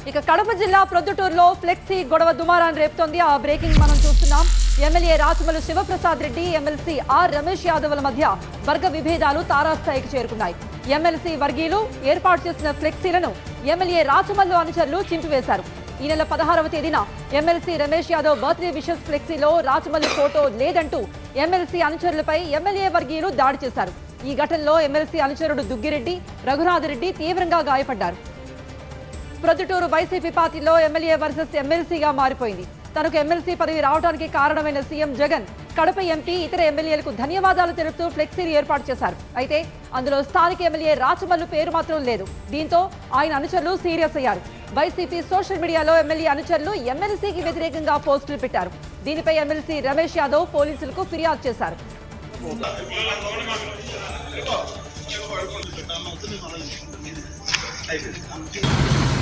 ఇక కడప జిల్లా ప్రొద్దుటూరులో ఫ్లెక్సీ గొడవ దుమారాన్ని రేపుతోంది ఆ బ్రేకింగ్ మనం చూస్తున్నాం MLA Rachamallu Shivaprasad Reddy MLC R Ramesh యాదవ్ల మధ్య వర్గ విభేదాలు తారాస్థాయికి చేరుకున్నాయి ఎమ్మెల్సీ వర్గీయులు ఏర్పాటు చేసిన ఫ్లెక్సీలను ఎమ్మెల్యే రాచమల్లు అనుచరులు చింపివేశారు ఈ నెల పదహారవ తేదీన MLC Ramesh Yadav birthday wishes ఫ్లెక్సీలో రాచమల్లి ఫోటో లేదంటూ ఎమ్మెల్సీ అనుచరులపై ఎమ్మెల్యే వర్గీయులు దాడి చేశారు ఈ ఘటనలో ఎమ్మెల్సీ అనుచరుడు దుగ్గిరెడ్డి రఘునాథరెడ్డి తీవ్రంగా గాయపడ్డారు ప్రొద్దుటూరు వైసీపీ పార్టీలో ఎమ్మెల్యే వర్సెస్ ఎమ్మెల్సీగా మారిపోయింది తనకు ఎమ్మెల్సీ పదవి రావడానికి కారణమైన సీఎం జగన్ కడప ఎంపీ ఇతర ఎమ్మెల్యేలకు ధన్యవాదాలు తెలుపుతూ ఫ్లెక్సీని ఏర్పాటు చేశారు అయితే అందులో స్థానిక ఎమ్మెల్యే రాచమల్లు పేరు మాత్రం లేదు దీంతో ఆయన అనుచరులు సీరియస్ అయ్యారు వైసీపీ సోషల్ మీడియాలో ఎమ్మెల్యే అనుచరులు ఎమ్మెల్సీకి వ్యతిరేకంగా పోస్టులు పెట్టారు దీనిపై ఎమ్మెల్సీ రమేష్ యాదవ్ పోలీసులకు ఫిర్యాదు చేశారు అయిపోయింది